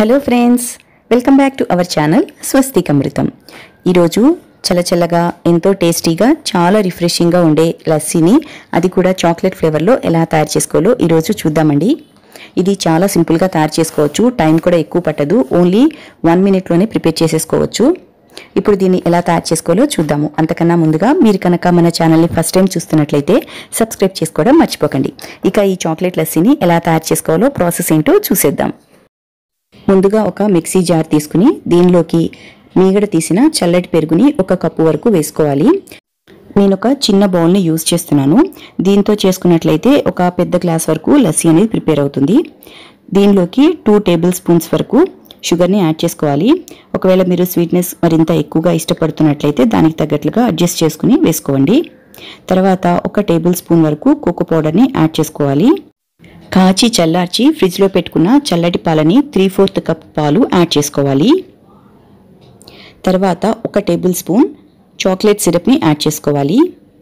hello friends welcome back to our channel స్వస్తికమృతం ఈరోజు చల్లచల్లగా ఎంతో టేస్టీగా చాలా రిఫ్రెషింగ్గా ఉండే లస్సీని అది కూడా చాక్లెట్ ఫ్లేవర్లో ఎలా తయారు చేసుకోవాలో ఈరోజు చూద్దామండి ఇది చాలా సింపుల్గా తయారు చేసుకోవచ్చు టైం కూడా ఎక్కువ పట్టదు ఓన్లీ వన్ మినిట్లోనే ప్రిపేర్ చేసేసుకోవచ్చు ఇప్పుడు దీన్ని ఎలా తయారు చేసుకోవాలో చూద్దాము అంతకన్నా ముందుగా మీరు కనుక మన ఛానల్ని ఫస్ట్ టైం చూస్తున్నట్లయితే సబ్స్క్రైబ్ చేసుకోవడం మర్చిపోకండి ఇక ఈ చాక్లెట్ లస్సీని ఎలా తయారు చేసుకోవాలో ప్రాసెస్ ఏంటో చూసేద్దాం ముందుగా ఒక మిక్సీ జార్ తీసుకుని దీనిలోకి మీగడ తీసిన చల్లటి పెరుగుని ఒక కప్పు వరకు వేసుకోవాలి నేను ఒక చిన్న బౌల్ని యూజ్ చేస్తున్నాను దీంతో చేసుకున్నట్లయితే ఒక పెద్ద గ్లాస్ వరకు లస్సీ అనేది ప్రిపేర్ అవుతుంది దీనిలోకి టూ టేబుల్ స్పూన్స్ వరకు షుగర్ని యాడ్ చేసుకోవాలి ఒకవేళ మీరు స్వీట్నెస్ మరింత ఎక్కువగా ఇష్టపడుతున్నట్లయితే దానికి తగ్గట్లుగా అడ్జస్ట్ చేసుకుని వేసుకోండి తర్వాత ఒక టేబుల్ స్పూన్ వరకు కోకో పౌడర్ని యాడ్ చేసుకోవాలి కాచి చల్లార్చి ఫ్రిడ్జ్లో పెట్టుకున్న చల్లటి పాలని త్రీ ఫోర్త్ కప్ పాలు యాడ్ చేసుకోవాలి తర్వాత ఒక టేబుల్ స్పూన్ చాక్లెట్ సిరప్ని యాడ్ చేసుకోవాలి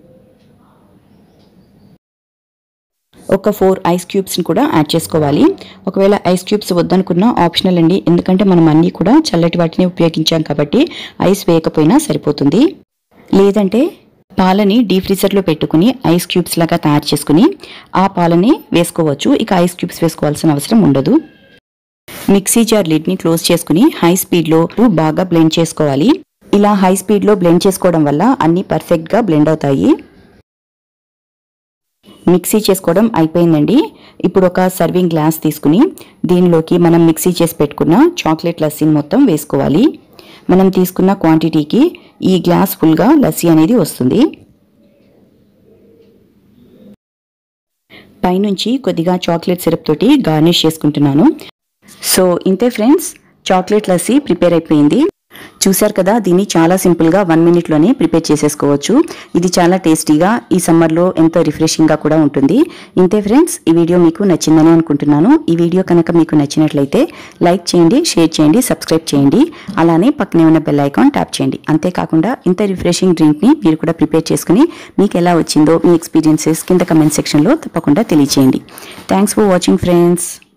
ఒక ఫోర్ ఐస్ క్యూబ్స్ని కూడా యాడ్ చేసుకోవాలి ఒకవేళ ఐస్ క్యూబ్స్ వద్దనుకున్న ఆప్షనల్ అండి ఎందుకంటే మనం అన్నీ కూడా చల్లటి వాటిని ఉపయోగించాం కాబట్టి ఐస్ వేయకపోయినా సరిపోతుంది లేదంటే పాలని డీప్ ఫ్రీజర్లో పెట్టుకుని ఐస్ క్యూబ్స్ లాగా తయారు చేసుకుని ఆ పాలని వేసుకోవచ్చు ఇక ఐస్ క్యూబ్స్ వేసుకోవాల్సిన అవసరం ఉండదు మిక్సీ జార్ లిడ్ని క్లోజ్ చేసుకుని హై స్పీడ్లో బాగా బ్లెండ్ చేసుకోవాలి ఇలా హై స్పీడ్లో బ్లెండ్ చేసుకోవడం వల్ల అన్నీ పర్ఫెక్ట్గా బ్లెండ్ అవుతాయి మిక్సీ చేసుకోవడం అయిపోయిందండి ఇప్పుడు ఒక సర్వింగ్ గ్లాస్ తీసుకుని దీనిలోకి మనం మిక్సీ చేసి పెట్టుకున్న చాక్లెట్ లస్సీని మొత్తం వేసుకోవాలి మనం తీసుకున్న క్వాంటిటీకి ఈ గ్లాస్ ఫుల్గా లస్సీ అనేది వస్తుంది పైనుంచి కొద్దిగా చాక్లెట్ సిరప్ తోటి గార్నిష్ చేసుకుంటున్నాను సో ఇంతే ఫ్రెండ్స్ చాక్లెట్ లస్సీ ప్రిపేర్ అయిపోయింది చూశారు కదా దీన్ని చాలా సింపుల్గా వన్ మినిట్లోనే ప్రిపేర్ చేసేసుకోవచ్చు ఇది చాలా టేస్టీగా ఈ సమ్మర్లో ఎంతో రిఫ్రెషింగ్గా కూడా ఉంటుంది ఇంతే ఫ్రెండ్స్ ఈ వీడియో మీకు నచ్చిందని అనుకుంటున్నాను ఈ వీడియో కనుక మీకు నచ్చినట్లయితే లైక్ చేయండి షేర్ చేయండి సబ్స్క్రైబ్ చేయండి అలానే పక్కనే ఉన్న బెల్ ఐకాన్ ట్యాప్ చేయండి అంతేకాకుండా ఇంత రిఫ్రెషింగ్ డ్రింక్ని మీరు కూడా ప్రిపేర్ చేసుకుని మీకు ఎలా వచ్చిందో మీ ఎక్స్పీరియన్సెస్ కింద కమెంట్ సెక్షన్లో తప్పకుండా తెలియచేయండి థ్యాంక్స్ ఫర్ వాచింగ్ ఫ్రెండ్స్